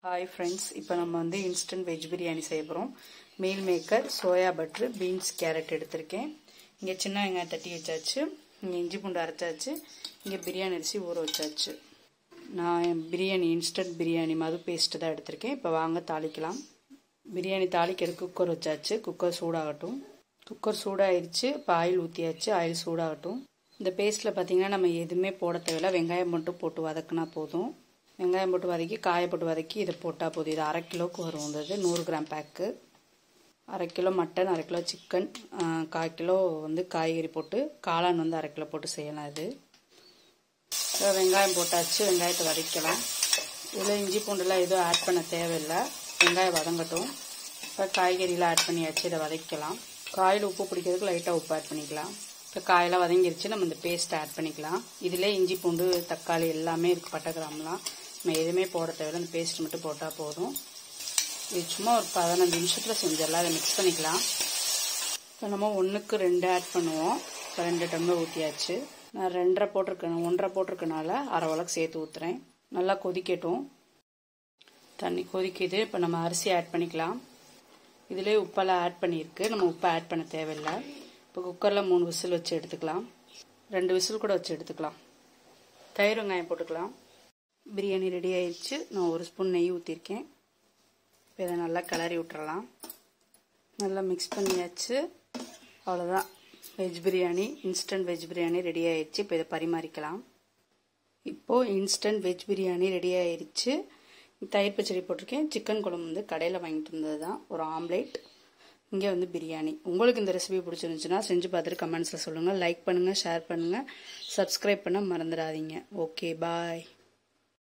hi friends இப்போ நம்ம வந்து இன்ஸ்டன்ட் வெஜ் பிரியாணி செய்ய போகிறோம் மீல் மேக்கர் சோயா பட்ரு பீன்ஸ் கேரட் எடுத்திருக்கேன் இங்கே சின்ன வெங்காயம் தட்டி வச்சாச்சு இங்கே இஞ்சி பூண்டு அரைச்சாச்சு இங்கே பிரியாணி அரிசி ஊற வச்சாச்சு நான் பிரியாணி இன்ஸ்டன்ட் பிரியாணி மது பேஸ்ட்டு தான் எடுத்திருக்கேன் இப்போ வாங்க தாளிக்கலாம் பிரியாணி தாளிக்கிறதுக்கு குக்கர் வச்சாச்சு குக்கர் சூடாகட்டும் குக்கர் சூடாயிருச்சு இப்போ ஆயில் ஊற்றியாச்சு ஆயில் சூடாகட்டும் இந்த பேஸ்ட்டில் பார்த்தீங்கன்னா நம்ம எதுவுமே போட தேவையில்ல வெங்காயம் மட்டும் போட்டு வதக்குனா போதும் வெங்காயம் போட்டு வதக்கி காயை போட்டு வதக்கி இதை போட்டால் போதும் இது அரை கிலோவுக்கு வரும் இது நூறு கிராம் பேக்கு அரை கிலோ மட்டன் அரை கிலோ சிக்கன் கால் கிலோ வந்து காய்கறி போட்டு காளான் வந்து அரை கிலோ போட்டு செய்யலாம் இது வெங்காயம் போட்டாச்சு வெங்காயத்தை வதக்கலாம் இதில் இஞ்சி பூண்டுலாம் எதுவும் ஆட் பண்ண தேவையில்லை வெங்காயம் வதங்கட்டும் இப்போ காய்கறிலாம் ஆட் பண்ணியாச்சு இதை வதக்கலாம் காயில் உப்பு பிடிக்கிறதுக்கு லைட்டாக உப்பு ஆட் பண்ணிக்கலாம் இப்போ காயெல்லாம் வதங்கிருச்சு நம்ம இந்த பேஸ்ட்டை ஆட் பண்ணிக்கலாம் இதிலே இஞ்சி பூண்டு தக்காளி எல்லாமே இருக்குது பட்டை கிராம்லாம் நம்ம எதுவுமே போட தேவையில்லை அந்த பேஸ்ட் மட்டும் போட்டால் போதும் இது சும்மா ஒரு பதினஞ்சு நிமிஷத்தில் செஞ்சிடலாம் அதை மிக்ஸ் பண்ணிக்கலாம் இப்போ நம்ம ஒன்றுக்கு ரெண்டு ஆட் பண்ணுவோம் இப்போ ரெண்டு டம்ளர் ஊற்றியாச்சு நான் ரெண்டரை போட்டிருக்கேன் ஒன்றரை போட்டிருக்கனால அரை வழக்கு சேர்த்து ஊற்றுறேன் நல்லா கொதிக்கட்டும் தண்ணி கொதிக்குது இப்போ நம்ம அரிசி ஆட் பண்ணிக்கலாம் இதிலே உப்பெல்லாம் ஆட் பண்ணியிருக்கு நம்ம உப்பை ஆட் பண்ண தேவையில்லை இப்போ குக்கரில் மூணு விசில் வச்சு எடுத்துக்கலாம் ரெண்டு விசில் கூட வச்சு எடுத்துக்கலாம் தயிர் வெங்காயம் போட்டுக்கலாம் பிரியாணி ரெடி ஆயிடுச்சு நான் ஒரு ஸ்பூன் நெய் ஊற்றிருக்கேன் இப்போ இதை நல்லா கிளறி விட்டுறலாம் நல்லா மிக்ஸ் பண்ணியாச்சு அவ்வளோதான் veg biryani instant veg biryani ready ஆயிடுச்சு இப்போ இதை பரிமாறிக்கலாம் இப்போது இன்ஸ்டன்ட் வெஜ் பிரியாணி ரெடி ஆயிடுச்சு தயிர் பச்சடி போட்டிருக்கேன் சிக்கன் குழம்பு வந்து கடையில் வாங்கிட்டு இருந்தது தான் ஒரு ஆம்லேட் இங்கே வந்து பிரியாணி உங்களுக்கு இந்த ரெசிபி பிடிச்சிருந்துச்சுன்னா செஞ்சு பார்த்துட்டு கமெண்ட்ஸில் சொல்லுங்கள் லைக் பண்ணுங்கள் ஷேர் பண்ணுங்கள் சப்ஸ்கிரைப் பண்ண மறந்துடாதீங்க ஓகே பாய்